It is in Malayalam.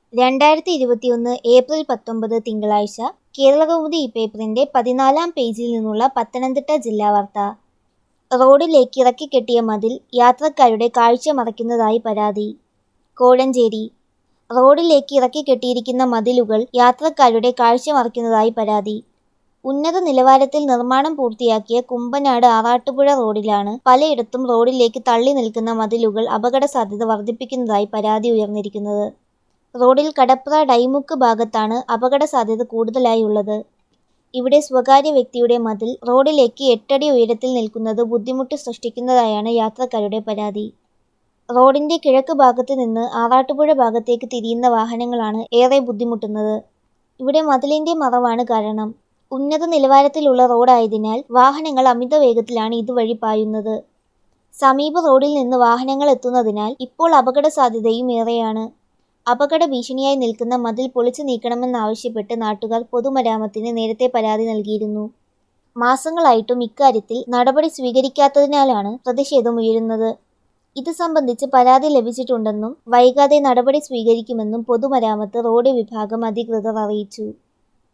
രണ്ടായിരത്തി ഇരുപത്തിയൊന്ന് ഏപ്രിൽ പത്തൊമ്പത് തിങ്കളാഴ്ച കേരളകൗമുദി ഈ പേപ്പറിന്റെ പതിനാലാം പേജിൽ നിന്നുള്ള പത്തനംതിട്ട ജില്ലാ വാർത്ത റോഡിലേക്ക് ഇറക്കിക്കെട്ടിയ മതിൽ യാത്രക്കാരുടെ കാഴ്ച മറയ്ക്കുന്നതായി പരാതി കോഴഞ്ചേരി റോഡിലേക്ക് ഇറക്കിക്കെട്ടിയിരിക്കുന്ന മതിലുകൾ യാത്രക്കാരുടെ കാഴ്ച മറയ്ക്കുന്നതായി പരാതി ഉന്നത നിലവാരത്തിൽ നിർമ്മാണം പൂർത്തിയാക്കിയ കുമ്പനാട് ആറാട്ടുപുഴ റോഡിലാണ് പലയിടത്തും റോഡിലേക്ക് തള്ളി നിൽക്കുന്ന മതിലുകൾ അപകട സാധ്യത വർദ്ധിപ്പിക്കുന്നതായി പരാതി ഉയർന്നിരിക്കുന്നത് റോഡിൽ കടപ്ര ഡൈമുക്ക് ഭാഗത്താണ് അപകട സാധ്യത കൂടുതലായി ഉള്ളത് ഇവിടെ സ്വകാര്യ വ്യക്തിയുടെ മതിൽ റോഡിലേക്ക് എട്ടടി ഉയരത്തിൽ നിൽക്കുന്നത് ബുദ്ധിമുട്ട് സൃഷ്ടിക്കുന്നതായാണ് യാത്രക്കാരുടെ പരാതി റോഡിന്റെ കിഴക്ക് ഭാഗത്ത് നിന്ന് ആറാട്ടുപുഴ ഭാഗത്തേക്ക് തിരിയുന്ന വാഹനങ്ങളാണ് ഏറെ ബുദ്ധിമുട്ടുന്നത് ഇവിടെ മതിലിന്റെ മറവാണ് കാരണം ഉന്നത നിലവാരത്തിലുള്ള റോഡായതിനാൽ വാഹനങ്ങൾ അമിത വേഗത്തിലാണ് ഇതുവഴി പായുന്നത് സമീപ റോഡിൽ നിന്ന് വാഹനങ്ങൾ എത്തുന്നതിനാൽ ഇപ്പോൾ അപകട സാധ്യതയും ഏറെയാണ് അപകട ഭീഷണിയായി നിൽക്കുന്ന മതിൽ പൊളിച്ചു നീക്കണമെന്നാവശ്യപ്പെട്ട് നാട്ടുകാർ പൊതുമരാമത്തിന് നേരത്തെ പരാതി നൽകിയിരുന്നു മാസങ്ങളായിട്ടും ഇക്കാര്യത്തിൽ നടപടി സ്വീകരിക്കാത്തതിനാലാണ് പ്രതിഷേധം ഉയരുന്നത് ഇത് സംബന്ധിച്ച് പരാതി ലഭിച്ചിട്ടുണ്ടെന്നും വൈകാതെ നടപടി സ്വീകരിക്കുമെന്നും പൊതുമരാമത്ത് റോഡ് വിഭാഗം അധികൃതർ അറിയിച്ചു